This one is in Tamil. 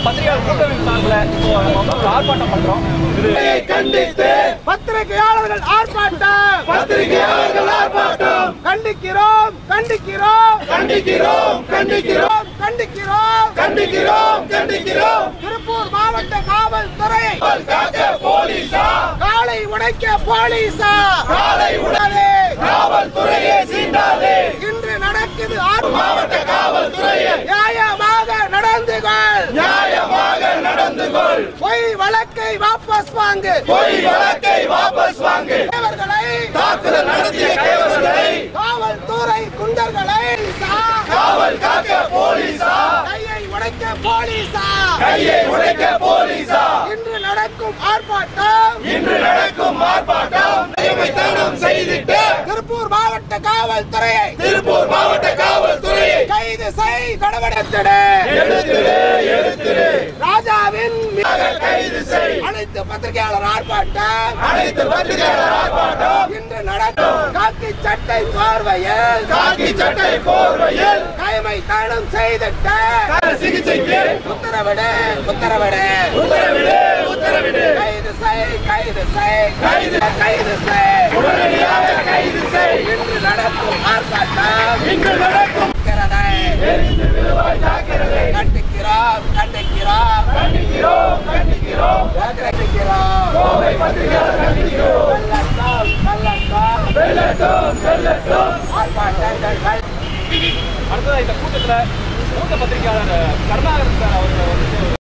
பத்திரிகையாளர் கூட்டமைப்பு சார்பில் இப்போ நம்ம வந்து ஒரு ஆர்ப்பாட்டம் பண்றோம் இது கண்டித்து பத்திரிகையாளர்கள் ஆர்ப்பாட்டம் பத்திரிகையாளர்கள் ஆர்ப்பாட்டம் கண்டிக்கிறோம் கண்டிக்கிறோம் கண்டிக்கிறோம் கண்டிக்கிறோம் கண்டிக்கிறோம் கண்டிக்கிறோம் கண்டிக்கிறோம் திருப்பூர் மாவட்ட காவல்துறை காவல் காக்க போலீசா காலை உடைக்க போலீசா காலை உடனே காவல்துறையை சீண்டாதே இன்று நடக்குது ஆர்ப்பாட்டம். மாவட்ட காவல்துறையை நியாயமாக நடந்து கொள் நியாயமாக நடந்து கொள் பொய் வழக்கை வாபஸ் வாங்கு பொய் வழக்கை வாபஸ் வாங்கு தேவர்களை தாக்குதல் நடத்திய கைவர்களை காவல்துறை குண்டர்களை சா. காவல் காக்க போலீசா கையை உடைக்க போலீசா கையை உடைக்க போலீசா இன்று நடக்கும் ஆர்ப்பாட்டம் இன்று நடக்கும் ஆர்ப்பாட்டம் நியமித்தனம் செய்திட்டு திருப்பூர் மாவட்ட காவல்துறையை திருப்பூர் மாவட்ட காவல்துறையை கைது செய் நடவடிக்கை எடுத்திரு எடுத்திரு ராஜாவின் கைது செய் அனைத்து பத்திரிகையாளர் ஆர்ப்பாட்டம் அனைத்து பத்திரிகையாளர் ஆர்ப்பாட்டம் இன்று நடக்கும் காக்கி சட்டை பார்வையில் காக்கி சட்டை போர்வையில் கைமை தானம் செய்திட்ட கர சிகிச்சைக்கு உத்தரவிடு உத்தரவிடு உத்தரவிடு உத்தரவிடு கைது செய் கைது செய் கைது. கைது செய் உடனடியாக கைது செய் இன்று நடக்கும் ஆர்ப்பாட்டம் இன்று நடக்கும் இருக்கிறதை எரிந்து விழுவாய் ஜாக்கிரதை கண்டிக்கிறோம் கண்டிக்கிறோம் கண்டிக்கிறோம் கண்டிக்கிறோம் கண்டிக்கிறோம் கோவை பத்திரிகையாளர் கண்டிக்கிறோம் வெள்ளட்டம் வெள்ளட்டம் வெல்லட்டும் வெல்லட்டும் ஆர்ப்பாட்டங்கள் அடுத்ததா இந்த கூட்டத்துல மூத்த பத்திரிகையாளர் கருணாகரன் சார் அவர்கள் வந்து